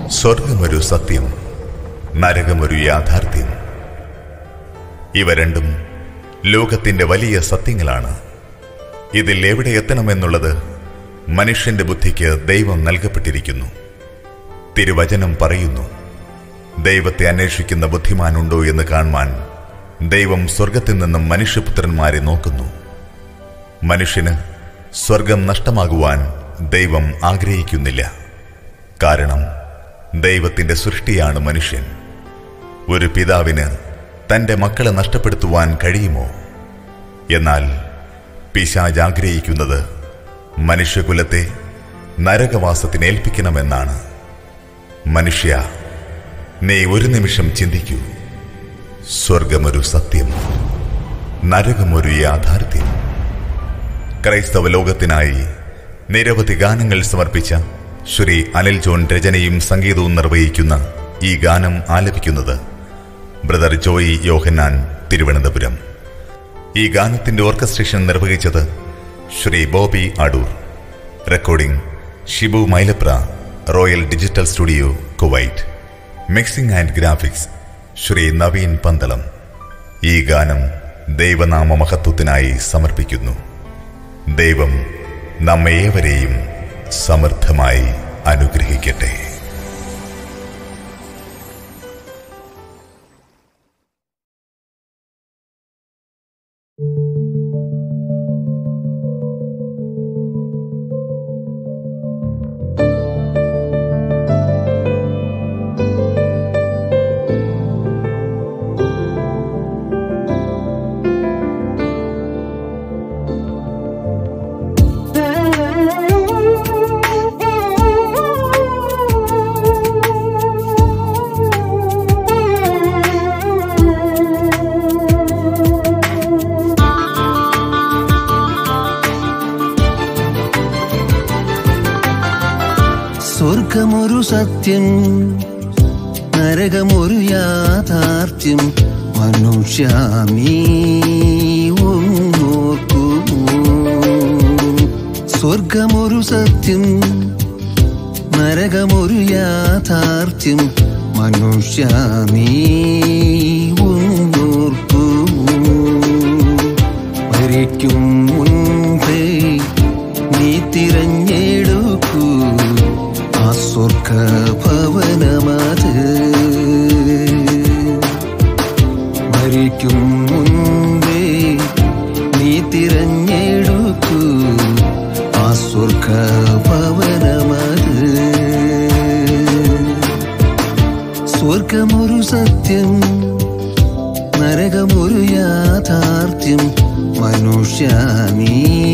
സ്വർഗമൊരു സത്യം നരകമൊരു യാഥാർത്ഥ്യം ഇവ രണ്ടും ലോകത്തിന്റെ വലിയ സത്യങ്ങളാണ് ഇതിൽ എവിടെ എത്തണമെന്നുള്ളത് മനുഷ്യന്റെ ബുദ്ധിക്ക് ദൈവം നൽകപ്പെട്ടിരിക്കുന്നു തിരുവചനം പറയുന്നു ദൈവത്തെ അന്വേഷിക്കുന്ന ബുദ്ധിമാനുണ്ടോ എന്ന് കാണുവാൻ ദൈവം സ്വർഗത്തിൽ നിന്നും മനുഷ്യപുത്രന്മാരെ നോക്കുന്നു മനുഷ്യന് സ്വർഗം നഷ്ടമാകുവാൻ ദൈവം ആഗ്രഹിക്കുന്നില്ല കാരണം ദൈവത്തിന്റെ സൃഷ്ടിയാണ് മനുഷ്യൻ ഒരു പിതാവിന് തന്റെ മക്കളെ നഷ്ടപ്പെടുത്തുവാൻ കഴിയുമോ എന്നാൽ പിശാജ് ആഗ്രഹിക്കുന്നത് മനുഷ്യകുലത്തെ നരകവാസത്തിന് ഏൽപ്പിക്കണമെന്നാണ് മനുഷ്യ നീ ഒരു നിമിഷം ചിന്തിക്കൂ സ്വർഗമൊരു സത്യം നരകമൊരു യാഥാർത്ഥ്യം ക്രൈസ്തവ ലോകത്തിനായി നിരവധി ഗാനങ്ങൾ സമർപ്പിച്ച ശ്രീ അനിൽ ജോൺ രചനയും സംഗീതവും നിർവഹിക്കുന്ന ഈ ഗാനം ആലപിക്കുന്നത് ബ്രദർ ജോയി യോഹന്നാൻ തിരുവനന്തപുരം ഈ ഗാനത്തിന്റെ ഓർക്കസ്ട്രേഷൻ നിർവഹിച്ചത് Shri Bobby Adoor recording Shibu Mylapra royal digital studio Kuwait mixing and graphics Shri Naveen Pandalam ഈ ഗാനം ദൈവനാമ മഹത്വത്തിനായി സമർപ്പിക്കുന്നു ദൈവം നമ്മെ ഏവരെയും സമൃദ്ധമായി അനുഗ്രഹിക്കട്ടെ സ്വർഗമൊരു സത്യം നരകമൊരു യാഥാർത്ഥ്യം മനുഷ്യ നീ ഒന്നോർക്കുമോ സ്വർഗമൊരു സത്യം നരകമൊരു യാഥാർത്ഥ്യം മനുഷ്യ നീ ഒന്നോർക്കുമോ മരിക്കും മുൻപേ നീ തിരഞ്ഞെടുക്കൂ ആ സ്വർഗ ഭവനമത് മരിക്കും മുൻപേ നീ തിരഞ്ഞെടുക്കൂ ആ സ്വർഗ ഭവനമത് സ്വർഗമൊരു സത്യം നരകമൊരു യാഥാർത്ഥ്യം മനുഷ്യ നീ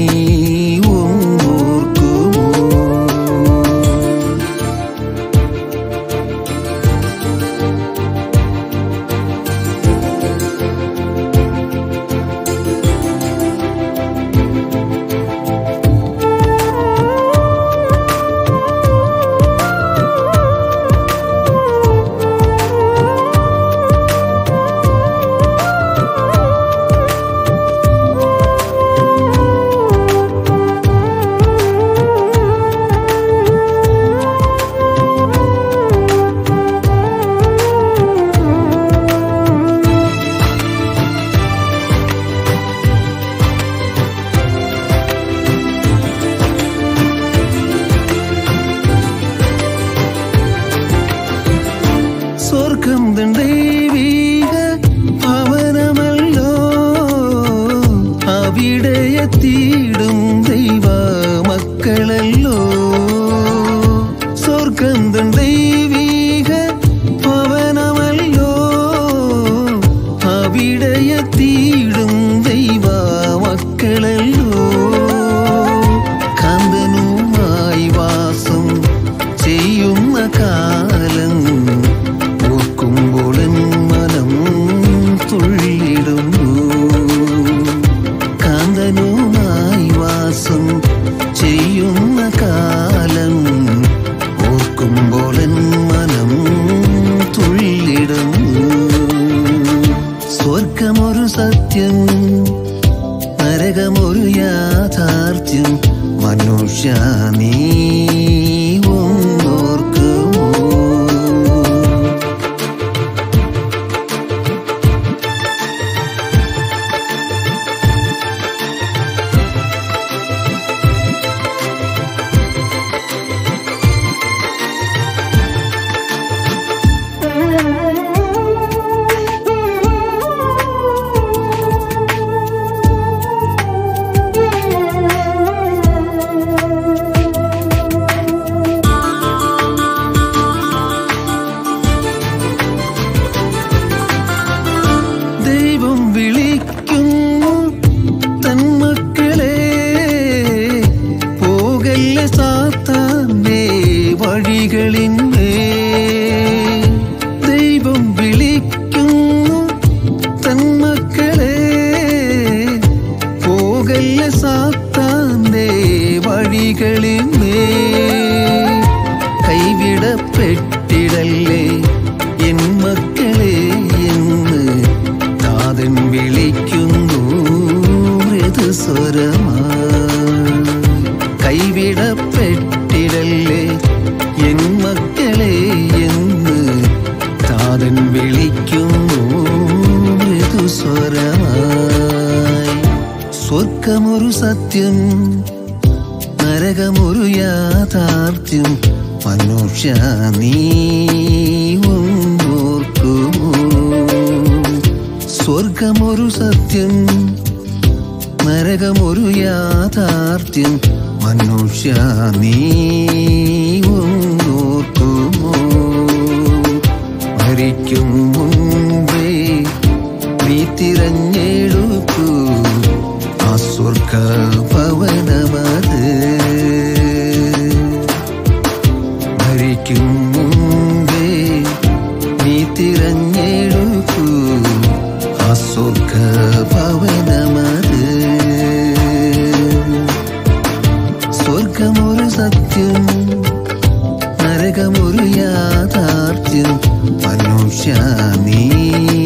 ഓർക്കുമോ സ്വർഗം തൻ ദൈവീക ഭവനമല്ലോ അവിടെ എത്തിയിടും ദൈവ മക്കളല്ലോ സ്വർഗം തൻ ദൈവീക ഭവനമല്ലോ അവിടെ എത്തിയിടും ദൈവ മക്കളല്ലോ കാന്തനുമായി വാസം ചെയ്യുന്ന കാലം ഓർക്കുമ്പോൾ എൻ മനം തുള്ളിടുന്നു കാന്തനുമായി വാസം ചെയ്യുന്ന കാലം ഓർക്കുമ്പോൾ എൻ മനം തുള്ളിടുന്നു സ്വർഗമൊരു സത്യം നരകമൊരു യാഥാർത്ഥ്യം മനുഷ്യ നീ ഒന്നോർക്കുമോ നരകമൊരു യാഥാർത്ഥ്യം മനുഷ്യ നീ ഓർക്കുമോ സ്വർഗമൊരു സത്യം നരകമൊരു യാഥാർത്ഥ്യം മനുഷ്യ നീ ഓർക്കുമോ മരിക്കും മുൻപേ നീ തിരഞ്ഞെടുക്കൂ ആ സ്വർഗ ഭവനമത് മരിക്കും മുൻപേ നീ തിരഞ്ഞെടുക്കൂ ആ സ്വർഗ ഭവനമത് സ്വർഗമൊരു സത്യം നരകമൊരു യാഥാർത്ഥ്യം മനുഷ്യ നീ